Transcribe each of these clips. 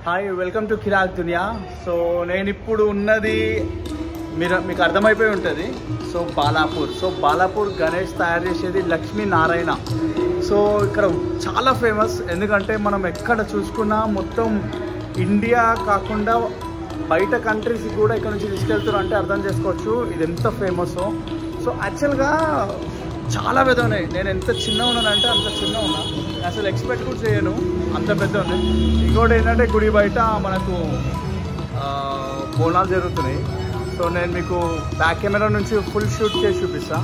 hi welcome to కిరాక్ దునియా so నేను ఇప్పుడు ఉన్నది మీరు మీకు అర్థమైపోయి ఉంటుంది సో బాలాపూర్ సో బాలాపూర్ గణేష్ తయారు చేసేది లక్ష్మీ నారాయణ సో ఇక్కడ చాలా ఫేమస్ ఎందుకంటే మనం ఎక్కడ చూసుకున్నా మొత్తం ఇండియా కాకుండా బయట కంట్రీస్ కూడా ఇక్కడ నుంచి తీసుకెళ్తారు అంటే అర్థం చేసుకోవచ్చు ఇది ఎంత ఫేమస్ సో యాక్చువల్గా చాలా పెద్ద ఉన్నాయి నేను ఎంత చిన్న ఉన్నానంటే అంత చిన్న ఉన్నా నేను అసలు ఎక్స్పెక్ట్ కూడా చేయను అంత పెద్ద ఉన్నాయి ఇంకోటి ఏంటంటే గుడి బయట మనకు ఆ, బోనాలు జరుగుతున్నాయి సో నేను మీకు బ్యాక్ కెమెరా నుంచి ఫుల్ షూట్ చేసి చూపిస్తా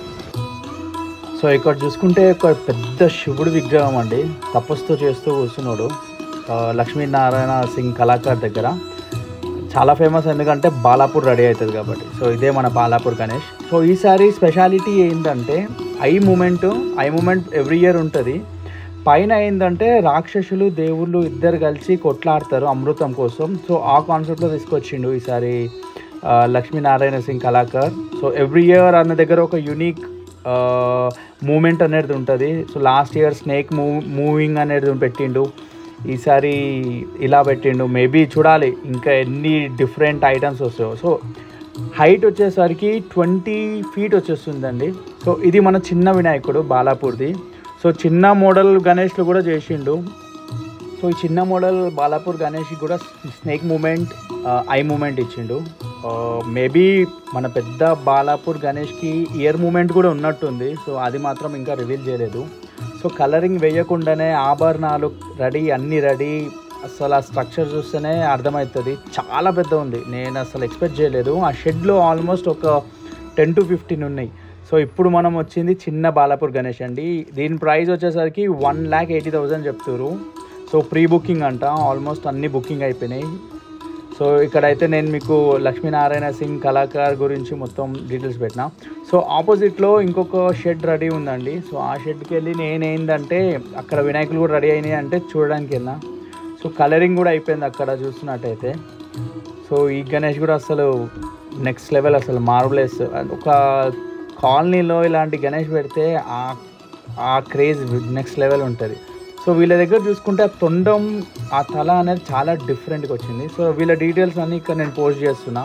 సో ఇక్కడ చూసుకుంటే ఒక పెద్ద శివుడు విగ్రహం అండి తపస్సు చేస్తూ కూర్చున్నాడు ఆ, లక్ష్మీనారాయణ సింగ్ కళాకార్ దగ్గర చాలా ఫేమస్ ఎందుకంటే బాలాపూర్ రెడీ అవుతుంది కాబట్టి సో ఇదే మన బాలాపూర్ గణేష్ సో ఈసారి స్పెషాలిటీ ఏంటంటే eye movement eye movement every year ఉంటుంది పైన ఏంటంటే రాక్షసులు దేవుళ్ళు ఇద్దరు కలిసి కొట్లాడతారు అమృతం కోసం సో ఆ కాన్సెప్ట్లో తీసుకొచ్చిండు ఈసారి ఆ, లక్ష్మీనారాయణ సింగ్ కళాకార్ సో ఎవ్రీ ఇయర్ అన్న దగ్గర ఒక యూనిక్ మూమెంట్ అనేది ఉంటుంది so last year snake move moving అనేది పెట్టిండు ఈసారి ఇలా పెట్టిండు మేబీ చూడాలి ఇంకా ఎన్ని డిఫరెంట్ ఐటమ్స్ వస్తాయో సో హైట్ వచ్చేసరికి ట్వంటీ ఫీట్ వచ్చేస్తుందండి సో ఇది మన చిన్న వినాయకుడు బాలాపూర్ది సో చిన్న మోడల్ గణేష్లు కూడా చేసిండు సో ఈ చిన్న మోడల్ బాలాపూర్ గణేష్ కూడా స్నేక్ మూమెంట్ ఐ మూమెంట్ ఇచ్చిండు మేబీ మన పెద్ద బాలాపూర్ గణేష్కి ఇయర్ మూమెంట్ కూడా ఉన్నట్టుంది సో అది మాత్రం ఇంకా రివీల్ చేయలేదు సో కలరింగ్ వేయకుండానే ఆభరణాలు రెడీ అన్నీ రెడీ అసలు ఆ స్ట్రక్చర్ చూస్తేనే అర్థమవుతుంది చాలా పెద్ద ఉంది నేను అసలు ఎక్స్పెక్ట్ చేయలేదు ఆ షెడ్లో ఆల్మోస్ట్ ఒక టెన్ టు ఫిఫ్టీన్ ఉన్నాయి సో ఇప్పుడు మనం వచ్చింది చిన్న బాలాపూర్ గణేష్ అండి దీని ప్రైస్ వచ్చేసరికి వన్ ల్యాక్ ఎయిటీ థౌజండ్ చెప్తారు సో ప్రీ బుకింగ్ అంట ఆల్మోస్ట్ అన్ని బుకింగ్ అయిపోయినాయి సో ఇక్కడైతే నేను మీకు లక్ష్మీనారాయణ సింగ్ కళాకార్ గురించి మొత్తం డీటెయిల్స్ పెట్టిన సో ఆపోజిట్లో ఇంకొక షెడ్ రెడీ ఉందండి సో ఆ షెడ్కి వెళ్ళి నేనేందంటే అక్కడ వినాయకులు కూడా రెడీ అయినాయి అంటే చూడడానికి వెళ్ళిన సో కలరింగ్ కూడా అయిపోయింది అక్కడ చూస్తున్నట్టయితే సో ఈ గణేష్ కూడా అసలు నెక్స్ట్ లెవెల్ అసలు మార్వలెస్ ఒక కాలనీలో ఇలాంటి గణేష్ పెడితే ఆ ఆ క్రేజ్ నెక్స్ట్ లెవెల్ ఉంటుంది సో వీళ్ళ దగ్గర చూసుకుంటే ఆ తొండం ఆ తల అనేది చాలా డిఫరెంట్గా వచ్చింది సో వీళ్ళ డీటెయిల్స్ అన్నీ ఇక్కడ నేను పోస్ట్ చేస్తున్నా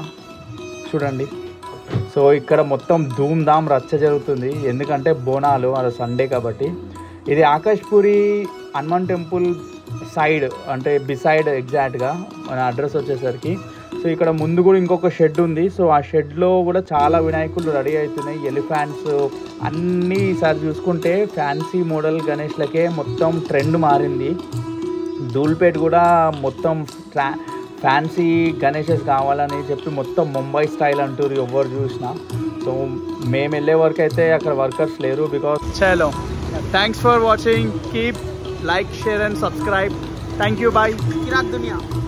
చూడండి సో ఇక్కడ మొత్తం ధూమ్ ధామ్ రచ్చ జరుగుతుంది ఎందుకంటే బోనాలు అది సండే కాబట్టి ఇది ఆకాష్పూరి హనుమాన్ టెంపుల్ సైడ్ అంటే బిసైడ్ ఎగ్జాక్ట్గా మన అడ్రస్ వచ్చేసరికి సో ఇక్కడ ముందు కూడా ఇంకొక షెడ్ ఉంది సో ఆ షెడ్లో కూడా చాలా వినాయకులు రెడీ అవుతున్నాయి ఎలిఫాంట్స్ అన్నీ ఈసారి చూసుకుంటే ఫ్యాన్సీ మోడల్ గణేష్లకే మొత్తం ట్రెండ్ మారింది ధూల్పేట్ కూడా మొత్తం ఫ్యా ఫ్యాన్సీ గణేషెస్ కావాలని చెప్పి మొత్తం ముంబై స్టైల్ అంటారు ఎవరు చూసినా సో మేము వెళ్ళే వరకు అయితే అక్కడ వర్కర్స్ లేరు బికాస్ చలో thanks for watching keep like share and subscribe thank you bye किराक दुनिया